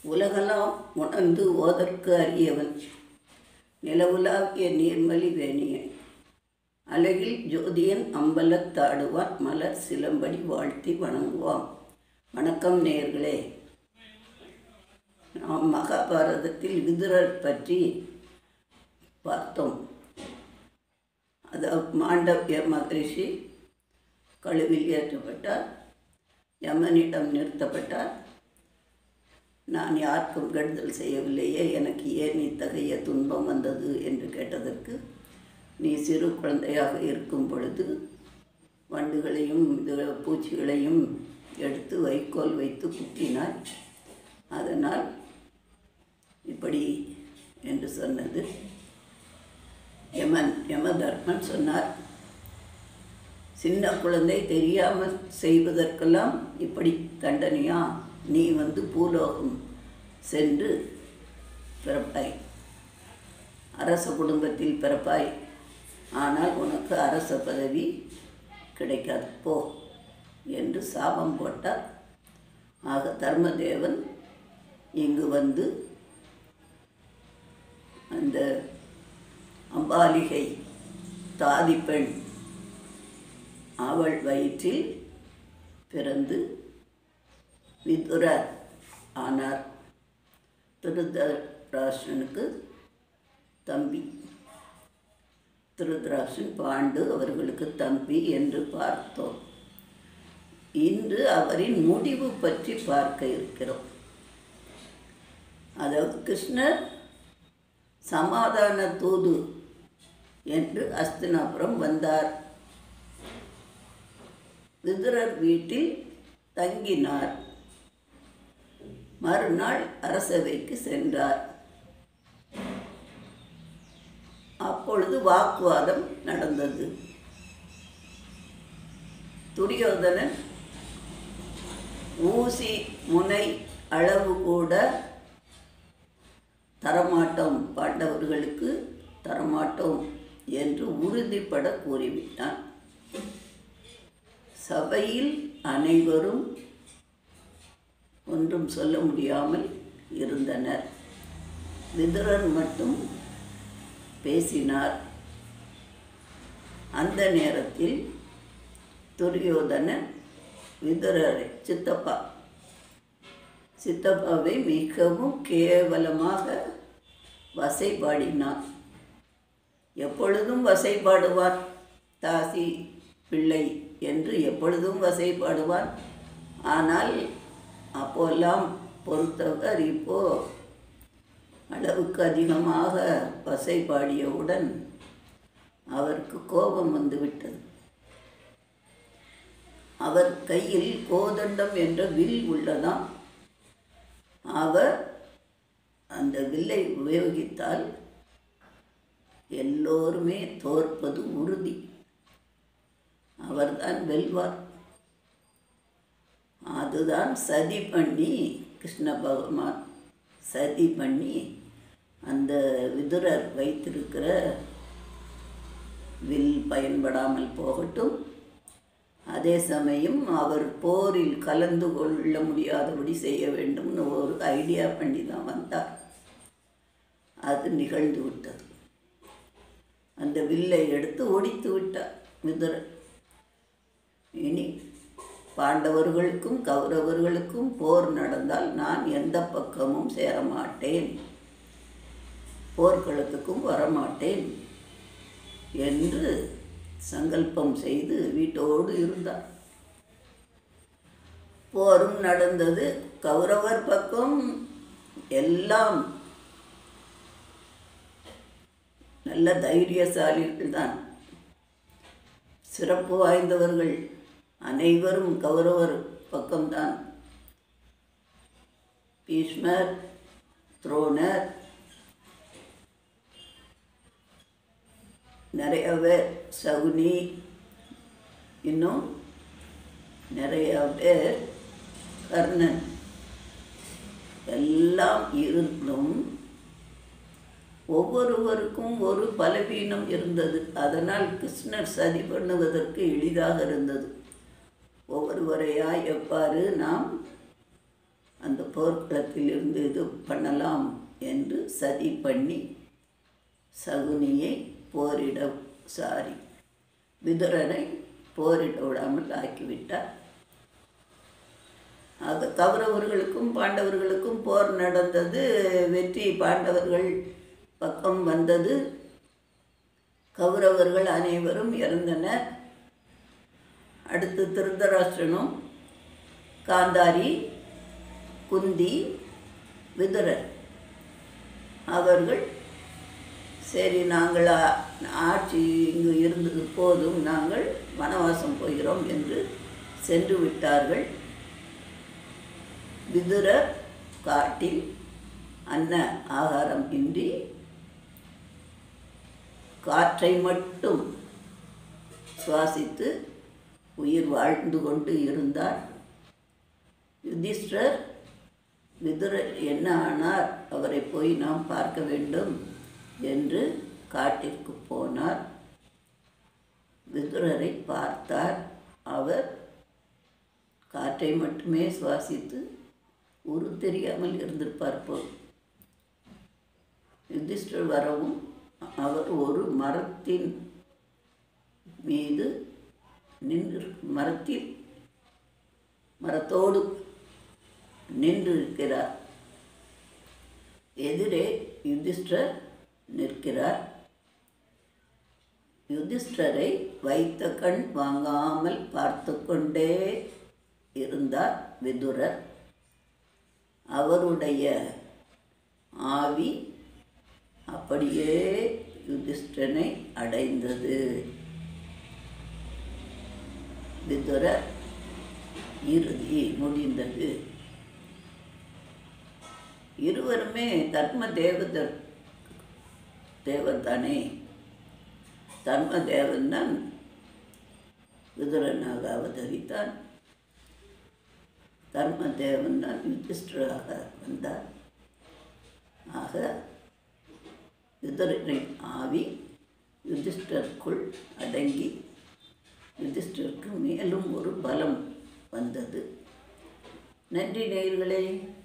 உலகெல்லாம் உணர்ந்து ஓதற்கு அறியவன் நிலவுலாவிய நீர்மலி வேணியன் அழகில் ஜோதியன் அம்பலத்தாடுவான் மலர் சிலம்படி வாழ்த்தி வணங்குவான் வணக்கம் நேயர்களே நாம் மகாபாரதத்தில் விதுரர் பற்றி பார்த்தோம் அது மாண்டவிய மகரிஷி கழுவில் ஏற்றப்பட்டார் யமனிடம் நிறுத்தப்பட்டார் நான் யாருக்கும் கெடுதல் செய்யவில்லையே எனக்கு ஏன் இத்தகைய துன்பம் வந்தது என்று கேட்டதற்கு நீ சிறு குழந்தையாக இருக்கும் பொழுது வண்டுகளையும் இது பூச்சிகளையும் எடுத்து வைக்கோல் வைத்து குத்தினாய் அதனால் இப்படி என்று சொன்னது யமன் யமதர்மன் சொன்னார் சின்ன குழந்தை தெரியாமல் செய்வதற்கெல்லாம் இப்படி தண்டனையா நீ வந்து பூலோகம் சென்று பிறப்பாய் அரச குடும்பத்தில் பிறப்பாய் ஆனால் உனக்கு அரச பதவி கிடைக்காது போ என்று சாபம் போட்டார் ஆக தர்மதேவன் இங்கு வந்து அந்த அம்பாலிகை தாதி பெண் அவள் வயிற்றில் பிறந்து விதுரர் ஆனார் திருதராஷ்டனுக்கு தம்பி திருதராஷ்டன் பாண்டு அவர்களுக்கு தம்பி என்று பார்த்தோம் இன்று அவரின் முடிவு பற்றி பார்க்க இருக்கிறோம் அதாவது கிருஷ்ணர் சமாதான தூது என்று அஸ்தினாபுரம் வந்தார் விதுரர் வீட்டில் தங்கினார் மறுநாள் அரசவைக்கு சென்றார் அப்பொழுது வாக்குவாதம் நடந்தது துரியோதனன் ஊசி முனை அளவு கூட தரமாட்டோம் பாண்டவர்களுக்கு தரமாட்டோம் என்று உறுதிப்பட கூறிவிட்டான் சபையில் அனைவரும் ஒன்றும் சொல்ல முடியாமல் இருந்தனர் விதுரன் மட்டும் பேசினார் அந்த நேரத்தில் துரியோதனன் விதுரரை சித்தப்பா சித்தப்பாவை மிகவும் கேவலமாக வசைபாடினார் எப்பொழுதும் வசைபாடுவார் தாசி பிள்ளை என்று எப்பொழுதும் வசைபாடுவார் ஆனால் அப்போல்லாம் பொறுத்தவர் இப்போ அளவுக்கு அதிகமாக வசை பாடியவுடன் அவருக்கு கோபம் வந்துவிட்டது அவர் கையில் கோதண்டம் என்ற வில் உள்ளதாம் அவர் அந்த வில்லை உபயோகித்தால் எல்லோருமே தோற்பது உறுதி அவர்தான் வெல்வார் அதுதான் சதி பண்ணி கிருஷ்ண பகவான் சதி பண்ணி அந்த விதுரர் வைத்திருக்கிற வில் பயன்படாமல் போகட்டும் அதே சமயம் அவர் போரில் கலந்து கொள்ள முடியாதபடி செய்ய வேண்டும்னு ஒரு ஐடியா பண்ணி தான் வந்தார் அது நிகழ்ந்து விட்டது அந்த வில்லை எடுத்து ஒடித்து விட்டார் விதுரர் இனி பாண்டவர்களுக்கும் கௌரவர்களுக்கும் போர் நடந்தால் நான் எந்த பக்கமும் சேரமாட்டேன் போர்க்களத்துக்கும் வரமாட்டேன் என்று சங்கல்பம் செய்து வீட்டோடு இருந்தார் போரும் நடந்தது கௌரவர் பக்கம் எல்லாம் நல்ல தைரியசாலிகள் தான் சிறப்பு வாய்ந்தவர்கள் அனைவரும் கௌரவர் பக்கம்தான் பீஷ்மர் துரோணர் நிறைய பேர் சகுனி இன்னும் நிறைய பேர் கர்ணன் எல்லாம் இருந்தும் ஒவ்வொருவருக்கும் ஒரு பலவீனம் இருந்தது அதனால் கிருஷ்ணர் சதி பண்ணுவதற்கு எளிதாக இருந்தது ஒவ்வொருவரையா எவ்வாறு நாம் அந்த போர்க்களத்தில் இருந்து இது பண்ணலாம் என்று சதி பண்ணி சகுனியை போரிட சாரி விதுரனை போரிட விடாமல் ஆக்கிவிட்டார் அது கௌரவர்களுக்கும் பாண்டவர்களுக்கும் போர் நடந்தது வெற்றி பாண்டவர்கள் பக்கம் வந்தது கௌரவர்கள் அனைவரும் இறந்தனர் அடுத்து திருதராஷ்டிரனும் காந்தாரி குந்தி விதுரர் அவர்கள் சரி நாங்கள் ஆ- ஆட்சி இங்கு இருந்தது போதும் நாங்கள் வனவாசம் போகிறோம் என்று சென்று விட்டார்கள் விதுரர் காட்டில் அன்ன ஆகாரம் இன்றி காற்றை மட்டும் சுவாசித்து உயிர் வாழ்ந்து கொண்டு இருந்தார் யுதிஷ்டர் விதுரர் என்ன ஆனார் அவரை போய் நாம் பார்க்க வேண்டும் என்று காட்டிற்கு போனார் விதுரரை பார்த்தார் அவர் காற்றை மட்டுமே சுவாசித்து உரு தெரியாமல் இருந்திருப்பார் போல் யுதிஷ்டர் வரவும் அவர் ஒரு மரத்தின் மீது நின்று மரத்தில் மரத்தோடு நின்று இருக்கிறார் எதிரே யுதிஷ்டர் நிற்கிறார் யுதிஷ்டரை வைத்த கண் வாங்காமல் பார்த்து கொண்டே இருந்தார் விதுரர் அவருடைய ஆவி அப்படியே யுதிஷ்டனை அடைந்தது விதுரர் இறுதி முடிந்தது இருவருமே தர்ம தேவதர் தேவர் தானே தர்ம தேவன் தான் விதுரனாக அவதரித்தான் தர்ம தேவன் தான் யுதிஷ்டராக வந்தார் ஆக விதுரனின் ஆவி யுதிஷ்டருக்குள் அடங்கி யுதிஷ்டருக்கு மேலும் ஒரு பலம் வந்தது நன்றி நேயர்களே